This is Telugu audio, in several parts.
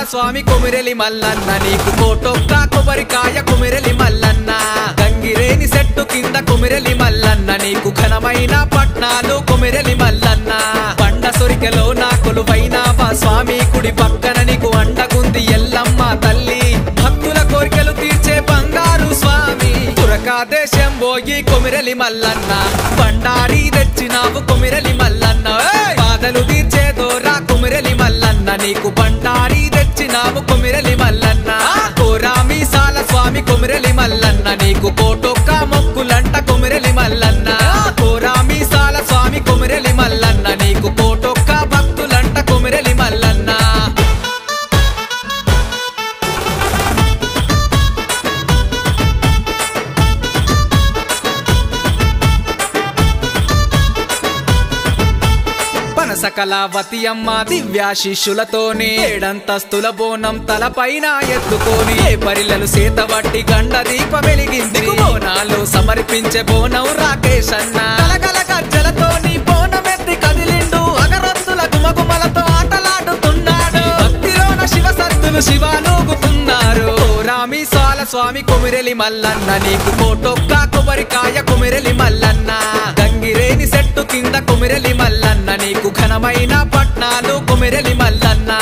స్వామి కొమిరెలి మల్లన్న నీకు కోటొక్క కొబ్బరికాయ కొమిరెలి మల్లన్న గంగిరేని చెట్టు కింద కొమిరెలి మల్లన్న నీకు ఘనమైన పట్నాలు కొమిరెలి మల్లన్న పండ సొరికెలో నా కొలువైన మా స్వామి కుడి పక్కన నీకు అండగుంది ఎల్లమ్మ తల్లి భక్తుల కోరికలు తీర్చే బంగారు స్వామి తురకా దేశం పోయి కొమిరెలి మల్లన్న బండారి తెచ్చినావు కొమిరెలి మల్లన్న ఏయ్! బాధలు తీర్చే దోరా కొమిరెలి మల్లన్న నీకు బండారి తెచ్చినావు కొమిరెలి మల్లన్న కోరామి సాల స్వామి కొమిరెలి మల్లన్న నీకు కోటొక్క మొక్కులంట కొమిరెలి మల్లన్న కోరామి సాల స్వామి కొమిరెలి మల్లన్న నీకు కోటొక్క భక్తులంట కొమిరెలి మల్లన్న పనస కళావతి అమ్మ దివ్య శిష్యులతోని ఏడంతస్తుల బోనం తలపైన ఎత్తుకొని ఏ పరిలలు సేతబట్టి గండ దీప వెలిగింది బోనాలు సమర్పించే బోనం రాకేష్ అన్న కలకల గజ్జలతోని బోనమెత్తి కదిలిండు అగరత్తుల గుమగుమలతో ఆటలాడుతున్నాడు భక్తిలోన శివ సత్తులు శివాలోగుతున్నారు రామి సాల స్వామి కొమిరెలి మల్లన్న నీకు కోటొక్క కొబ్బరికాయ కొమిరెలి మల్లన్న గంగిరేని చెట్టు కింద కొమిరెలి మల్లన్న నీకు ఘనమైన పట్నాలు కొమిరెలి మల్లన్న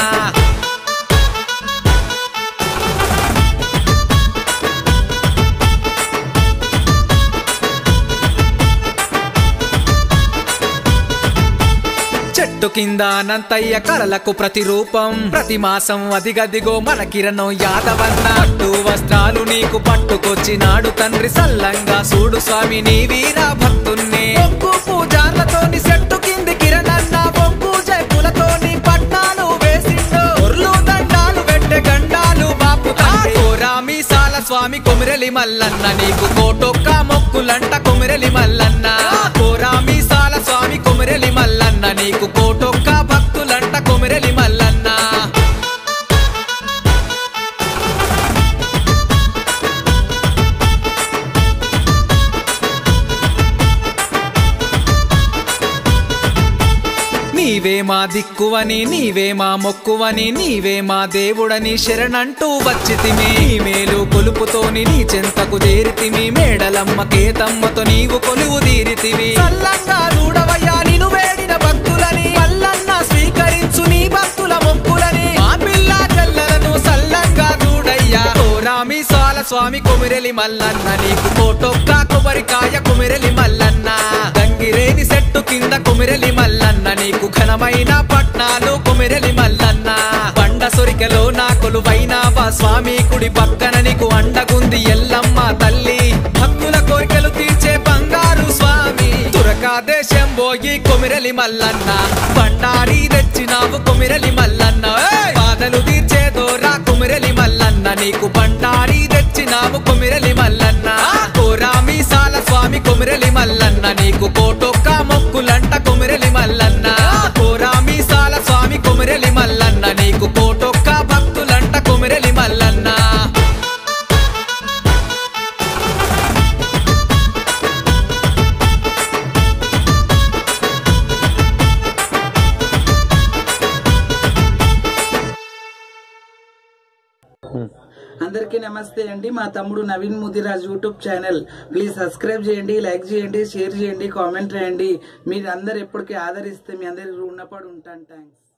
చెట్టు కింద అనంతయ్య కలలకు ప్రతిరూపం ప్రతి మాసం అదిగదిగో మన కిరణం యాదవన్న పట్టు వస్త్రాలు నీకు పట్టుకొచ్చినాడు తండ్రి సల్లంగా చూడు స్వామి నీ వీర భక్తుణ్ణి ఒక్కు పూజార్లతోని చెట్టు కింది కిరణన్న ఒక్కు జైపులతోని పట్నాలు వేసిండు ఒర్లు దండాలు పెట్టే గండాలు బాపు రామి సాల స్వామి కొమిరెలి మల్లన్న నీకు కోటొక్క మొక్కులంట కొమిరెలి మల్లన్న కోరామి సాల స్వామి కొమిరెలి మల్లన్న నీకు కోటొక్క భక్తులంట కొమిరెలి మల్లన్న నీవే మా దిక్కువని నీవే మా మొక్కువని నీవే మా దేవుడని శరణంటూ వచ్చితిమి నీ మేలు కొలుపుతోని నీ చెంతకు చేరితిమి మేడలమ్మ కేతమ్మతో నీవు కొలువు తీరితివి సల్లంగా చూడవయ్యా నిను వేడిన భక్తులని మల్లన్న స్వీకరించు నీ భక్తుల మొక్కులని మా పిల్ల చెల్లెలను సల్లంగా చూడయ్యా ఓ రామి సాల స్వామి కొమిరెలి మల్లన్న నీకు కోటొక్క కొబ్బరికాయ కొమిరెలి మల్లన్న గంగిరేని చెట్టు కింద కొమిరెలి మల్లన్న నీకు ఘనమైన పట్నాలు కొమిరెలి మల్లన్న బండ సొరికెలో నా కొలువైన వా స్వామి కుడి పక్కన నీకు అండగుంది ఎల్లమ్మ తల్లి భక్తుల కోరికలు తీర్చే బంగారు స్వామి తురకా దేశం పోయి కొమిరెలి మల్లన్న బండారి తెచ్చినావు కొమిరెలి మల్లన్న ఏయ్! బాధలు తీర్చే దోరా కొమిరెలి మల్లన్న నీకు బండారి తెచ్చినావు కొమిరెలి మల్లన్న కోరామి సాల స్వామి కొమిరెలి మల్లన్న నీకు కోటొక్క మొక్కులంట కొమిరెలి మల్లన్న కోరామి సాల స్వామి కొమిరెలి మల్లన్న నీకు కోటొక్క భక్తులంట కొమిరెలి మల్లన్న అందరికీ నమస్తే అండి మా తమ్ముడు Naveen Mudiraj YouTube channel please subscribe చేయండి లైక్ చేయండి షేర్ చేయండి కామెంట్ చేయండి మీరు అందరు ఎప్పటికీ ఆదరిస్తే మీ అందరికి రుణపడి ఉంటాను థ్యాంక్స్